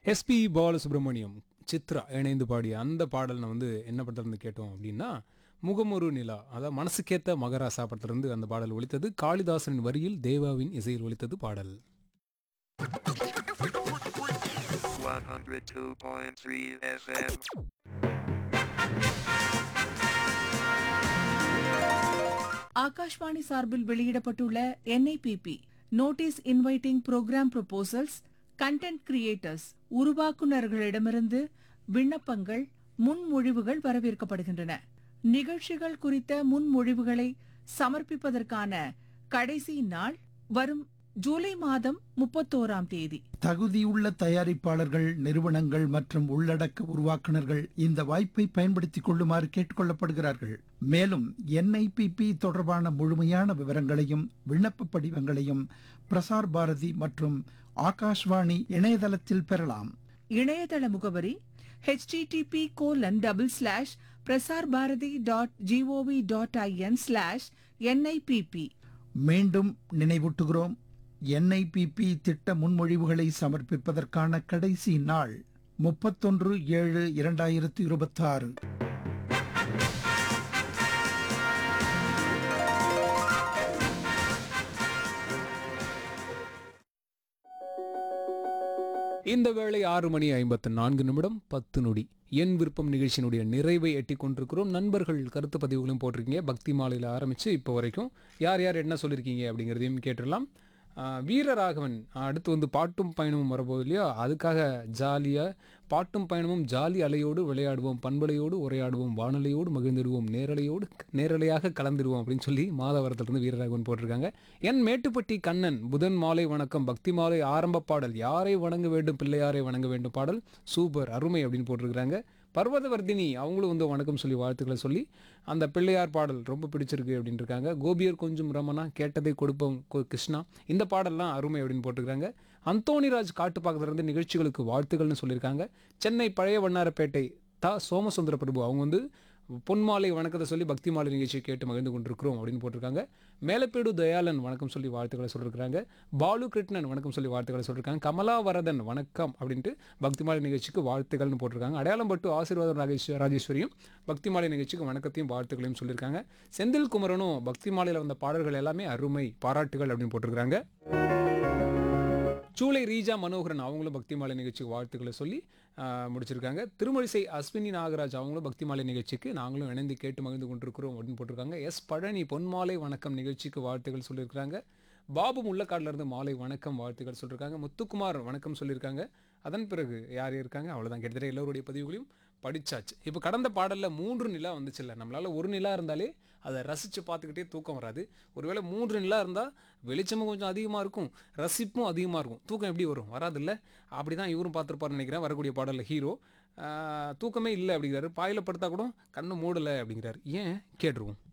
SP Balasubramaniam Chitra இணைந்து பாடிய அந்த பாடல் வந்து என்ன படத்துலேருந்து கேட்டோம் அப்படின்னா முகமொரு நிலா அதாவது மனசுக்கேத்த மகராசா படத்திலிருந்து அந்த பாடல் ஒலித்தது காளிதாசனின் வரியில் தேவாவின் இசையில் ஒலித்தது பாடல் 102.3 FM. ஆகாஷ்வாணி சார்பில் வெளியிடப்பட்டுள்ள NIPP notice inviting program proposals content creators உருவாக்குநர்களிடமிருந்து விண்ணப்பங்கள் முன்மொழிவுகள் வரவேற்கப்படுகின்றன நிகழ்ச்சிகள் குறித்த முன்மொழிவுகளை சமர்ப்பிப்பதற்கான கடைசி நாள் வரும் ஜூலை மாதம் முப்பத்தோராம் தேதி தகுதியுள்ள தயாரிப்பாளர்கள் நிறுவனங்கள் மற்றும் உள்ளடக்க உருவாக்குனர்கள் இந்த வாய்ப்பை பயன்படுத்திக் கொள்ளுமாறு கேட்டுக்கொள்ளப்படுகிறார்கள் மேலும் என்ஐபிபி தொடர்பான முழுமையான விவரங்களையும் விண்ணப்ப படிவங்களையும் பிரசார் பாரதி மற்றும் ஆகாஷ்வாணி இணையதளத்தில் பெறலாம் இணையதள முகவரி http colon double slash Prasar Bharati dot G O V dot I N slash NIPP மீண்டும் நினைவூட்டுகிறோம் என்ஐபிபி திட்ட முன்மொழிவுகளை சமர்ப்பிப்பதற்கான கடைசி நாள் முப்பத்தொன்று ஏழு இரண்டாயிரத்து இருபத்தாறு இந்த வேளை ஆறு மணி ஐம்பத்து நான்கு நிமிடம் பத்து நொடி என் விருப்பம் நிகழ்ச்சியினுடைய நிறைவை எட்டி கொண்டிருக்கிறோம் நண்பர்கள் கருத்து பதிவுகளும் போட்டிருக்கீங்க பக்தி மாலையில் ஆரம்பித்து இப்போ வரைக்கும் யார் யார் என்ன சொல்லியிருக்கீங்க அப்படிங்கிறதையும் கேட்டுடலாம் ஆஹ் வீரராகவன் அடுத்து வந்து பாட்டும் பயணமும் வரப்போகுது இல்லையா அதுக்காக ஜாலியாக பாட்டும் பயணமும் ஜாலி அலையோடு விளையாடுவோம் பண்பலையோடு உரையாடுவோம் வானொலியோடு மகிழ்ந்திடுவோம் நேரலையோடு நேரலையாக கலந்துடுவோம் அப்படின்னு சொல்லி மாதவரத்திலிருந்து வீரராகவன் போட்டிருக்காங்க என் மேட்டுப்பட்டி கண்ணன் புதன் மாலை வணக்கம் பக்தி மாலை ஆரம்ப பாடல் யாரை வணங்க வேண்டும் பிள்ளையாரை வணங்க வேண்டும் பாடல் சூப்பர் அருமை அப்படின்னு போட்டிருக்கிறாங்க பர்வதவர்தினி அவங்களும் வந்து வணக்கம் சொல்லி வாழ்த்துக்களை சொல்லி அந்த பிள்ளையார் பாடல் ரொம்ப பிடிச்சிருக்கு அப்படின்னு இருக்காங்க கோபியர் கொஞ்சம் ரமணா கேட்டதை கொடுப்போம் கொ- கிருஷ்ணா இந்த பாடல்லாம் அருமை அப்படின்னு போட்டிருக்காங்க அந்தோணிராஜ் காட்டுப்பாக்கத்திலிருந்து நிகழ்ச்சிகளுக்கு வாழ்த்துக்கள்னு சொல்லியிருக்காங்க சென்னை பழைய வண்ணாரப்பேட்டை தா சோமசுந்தர பிரபு அவங்க வந்து பொன்மாலை வணக்கத்தை சொல்லி பக்தி மாலை நிகழ்ச்சியை கேட்டு மகிழ்ந்து கொண்டிருக்கிறோம் அப்படின்னு போட்டிருக்காங்க மேலப்பேடு தயாளன் வணக்கம் சொல்லி வாழ்த்துக்களை சொல்லியிருக்காங்க பாலு கிருஷ்ணன் வணக்கம் சொல்லி வாழ்த்துக்களை சொல்லியிருக்காங்க கமலா வரதன் வணக்கம் அப்படின்ட்டு பக்தி மாலை நிகழ்ச்சிக்கு வாழ்த்துக்கள்னு போட்டிருக்காங்க அடையாளம் பட்டு ஆசீர்வாதம் ராஜேஷ் ராஜேஸ்வரியும் பக்தி மாலை நிகழ்ச்சிக்கு வணக்கத்தையும் வாழ்த்துக்களையும் சொல்லியிருக்காங்க செந்தில் குமரனும் பக்தி மாலையில் வந்த பாடல்கள் எல்லாமே அருமை பாராட்டுகள் அப்படின்னு போட்டிருக்காங்க சூளை ரீஜா மனோகரன் அவங்களும் பக்தி மாலை நிகழ்ச்சிக்கு வாழ்த்துக்களை சொல்லி ஆஹ், முடிச்சிருக்காங்க திருமழிசை அஸ்வினி நாகராஜ் அவங்களும் பக்தி மாலை நிகழ்ச்சிக்கு நாங்களும் இணைந்து கேட்டு மகிழ்ந்து கொண்டிருக்கிறோம் அப்படின்னு போட்டிருக்காங்க எஸ் பழனி பொன்மாலை வணக்கம் நிகழ்ச்சிக்கு வாழ்த்துக்கள் சொல்லியிருக்காங்க பாபு முள்ளக்காடுல இருந்து மாலை வணக்கம் வாழ்த்துக்கள் சொல்லியிருக்காங்க முத்துக்குமார் வணக்கம் சொல்லியிருக்காங்க அதன் பிறகு யார் இருக்காங்க அவ்வளோதான் கிட்டத்தட்ட எல்லோருடைய பதிவுகளையும் படிச்சாச்சு இப்போ கடந்த பாடலில் மூன்று நிலா வந்துச்சுல்ல நம்மளால் ஒரு நிலா இருந்தாலே அதை ரசித்து பார்த்துக்கிட்டே தூக்கம் வராது ஒருவேளை மூன்று நிலா இருந்தால் வெளிச்சமும் கொஞ்சம் அதிகமாக இருக்கும் ரசிப்பும் அதிகமாக இருக்கும் தூக்கம் எப்படி வரும் வராதுல்ல அப்படி தான் இவரும் பார்த்துருப்பாருன்னு நினைக்கிறேன் வரக்கூடிய பாடலில் ஹீரோ தூக்கமே இல்லை அப்படிங்கிறாரு பாயில் படுத்தா கூட கண்ணு மூடலை அப்படிங்கிறாரு ஏன் கேட்டுருவோம்